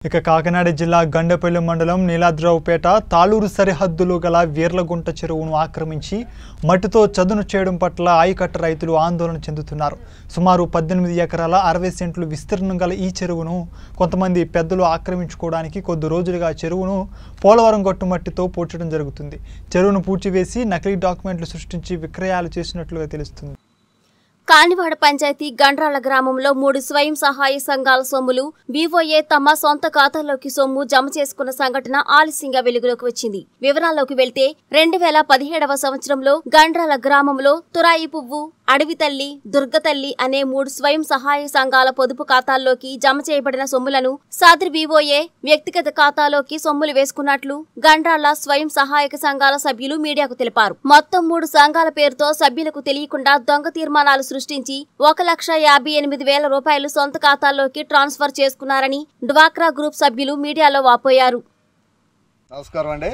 ఇక కాకినాడ జిల్లా గండపల్లి మండలం నీలాద్రావుపేట తాళూరు సరిహద్దులు గల వీర్లగుంట చెరువును ఆక్రమించి మట్టితో చదును చేయడం పట్ల ఆయకట్ట రైతులు ఆందోళన చెందుతున్నారు సుమారు పద్దెనిమిది ఎకరాల అరవై సెంట్లు విస్తీర్ణం గల ఈ చెరువును కొంతమంది పెద్దలు ఆక్రమించుకోవడానికి కొద్ది రోజులుగా చెరువును పోలవరం గట్టు మట్టితో పూడ్చడం జరుగుతుంది చెరువును పూడ్చివేసి నకిలీ డాక్యుమెంట్లు సృష్టించి విక్రయాలు చేసినట్లుగా తెలుస్తుంది కానివాడ పంచాయతీ గండ్రాల గ్రామంలో మూడు స్వయం సహాయ సంఘాల సొమ్ములు బీఓఏ తమ సొంత ఖాతాలోకి సొమ్ము జమ చేసుకున్న సంఘటన ఆలస్యంగా వెలుగులోకి వచ్చింది వివరాల్లోకి వెళ్తే రెండు వేల పదిహేడవ సంవత్సరంలో గండ్రాల గ్రామంలో తురాయి పువ్వు అడవి తల్లి దుర్గతల్లి అనే మూడు స్వయం సహాయ సంఘాల పొదుపు ఖాతాల్లోకి జమ చేయబడిన సొమ్ములను సాద్రి బీఓఏ వ్యక్తిగత ఖాతాలోకి సొమ్ములు వేసుకున్నట్లు గండ్రాల స్వయం సహాయక సంఘాల సభ్యులు మీడియాకు తెలిపారు మొత్తం మూడు సంఘాల పేరుతో సభ్యులకు తెలియకుండా దొంగ తీర్మానాలు సృష్టించి ఒక లక్ష యాభై ఎనిమిది వేల రూపాయలు సొంత ఖాతాల్లోకి ట్రాన్స్ఫర్ చేసుకున్నారని డ్వాక్రా గ్రూప్ సభ్యులు మీడియాలో వాపోయారు నమస్కారం అండి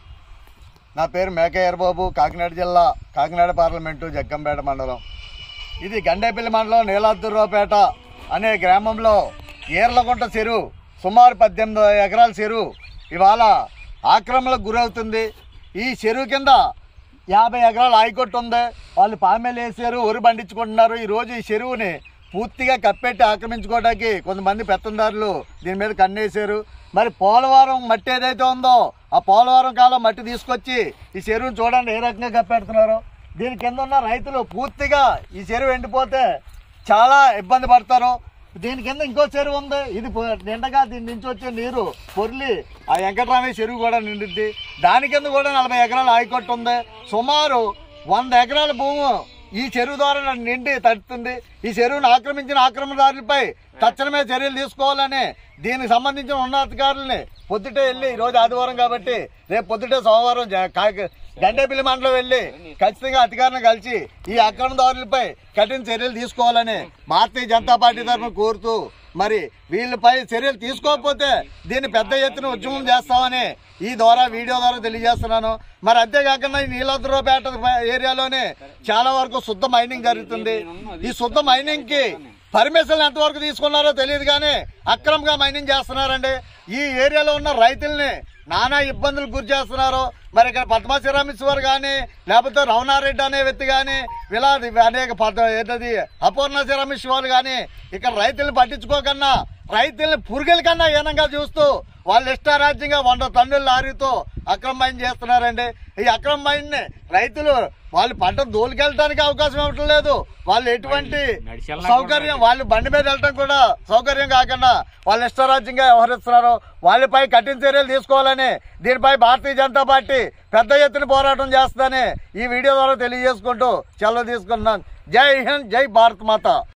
నా పేరు మేకయ్యర్ బాబు కాకినాడ జిల్లా కాకినాడ పార్లమెంటు జగ్గంపేట మండలం ఇది గండేపల్లి మండలం నీలాద్దురావుపేట అనే గ్రామంలో ఈర్లగుంట చెరువు సుమారు పద్దెనిమిది ఎకరాల చెరువు ఇవాళ ఆక్రమణకు గురవుతుంది ఈ చెరువు కింద యాభై ఎకరాల ఆయకొట్టు ఉంది వాళ్ళు పామెలు వేసారు ఒరి పండించుకుంటున్నారు ఈరోజు ఈ చెరువుని పూర్తిగా కప్పెట్టి ఆక్రమించుకోవడానికి కొంతమంది పెత్తందారులు దీని మీద కన్నేసారు మరి పోలవరం మట్టి ఏదైతే ఉందో ఆ పోలవరం కాలం మట్టి తీసుకొచ్చి ఈ చెరువుని చూడండి ఏ రకంగా కప్పెడుతున్నారు దీని కింద ఉన్న రైతులు పూర్తిగా ఈ చెరువు ఎండిపోతే చాలా ఇబ్బంది పడతారు దీని కింద ఇంకో చెరువు ఉంది ఇది పొ- నిండగా దీని నుంచి వచ్చే నీరు పొర్లి ఆ వెంకటరామయ్య చెరువు కూడా నిండిద్ది దాని కింద కూడా నలభై ఎకరాల ఆయకొట్టు ఉంది సుమారు వంద ఎకరాల భూము ఈ చెరువు ద్వారా నిండి తడుతుంది ఈ చెరువును ఆక్రమించిన ఆక్రమణదారులపై తక్షణమే చర్యలు తీసుకోవాలని దీనికి సంబంధించిన ఉన్నతాధికారులని పొద్దుటే వెళ్ళి ఈ రోజు ఆదివారం కాబట్టి రేపు పొద్దుటే సోమవారం జ- కాకి- గండేపల్లి మండలం వెళ్ళి ఖచ్చితంగా అధికారులను కలిసి ఈ అక్రమదారులపై కఠిన చర్యలు తీసుకోవాలని భారతీయ జనతా పార్టీ తరఫున కోరుతూ మరి వీళ్ళపై చర్యలు తీసుకోకపోతే దీన్ని పెద్ద ఎత్తున ఉద్యమం చేస్తామని ఈ ద్వారా వీడియో ద్వారా తెలియజేస్తున్నాను మరి అంతేకాకుండా ఈ నీలాద్రపేట ఏరియాలోనే చాలా వరకు శుద్ధ మైనింగ్ జరుగుతుంది ఈ శుద్ధ మైనింగ్ కి పర్మిషన్ ఎంతవరకు తీసుకున్నారో తెలియదు కానీ అక్రమంగా మైనింగ్ చేస్తున్నారండి ఈ ఏరియాలో ఉన్న రైతుల్ని నానా ఇబ్బందులకు గురి చేస్తున్నారు మరి ఇక్కడ పద్మశిరామేశ్వర్ కానీ లేకపోతే రవణారెడ్డి అనే వ్యక్తి కానీ ఇలా అనేక పద ఏంటది అపూర్ణ శిరామేశ్వర్ కానీ ఇక్కడ రైతుల్ని పట్టించుకోకన్నా రైతుల్ని పురుగుల కన్నా హీనంగా చూస్తూ వాళ్ళు ఇష్టారాజ్యంగా వంద టన్నుల లారీతో అక్రమ మైన్ చేస్తున్నారండి ఈ అక్రమ మైన్ ని రైతులు వాళ్ళు పంట దోలుకెళ్ళడానికి అవకాశం ఇవ్వటం లేదు వాళ్ళు ఎటువంటి సౌకర్యం వాళ్ళు బండి మీద వెళ్ళటం కూడా సౌకర్యం కాకుండా వాళ్ళు ఇష్టారాజ్యంగా వ్యవహరిస్తున్నారు వాళ్ళపై కఠిన చర్యలు తీసుకోవాలని దీనిపై భారతీయ జనతా పార్టీ పెద్ద ఎత్తున పోరాటం చేస్తుందని ఈ వీడియో ద్వారా తెలియజేసుకుంటూ సెలవు తీసుకున్నాను జై హింద్ జై భారత్ మాత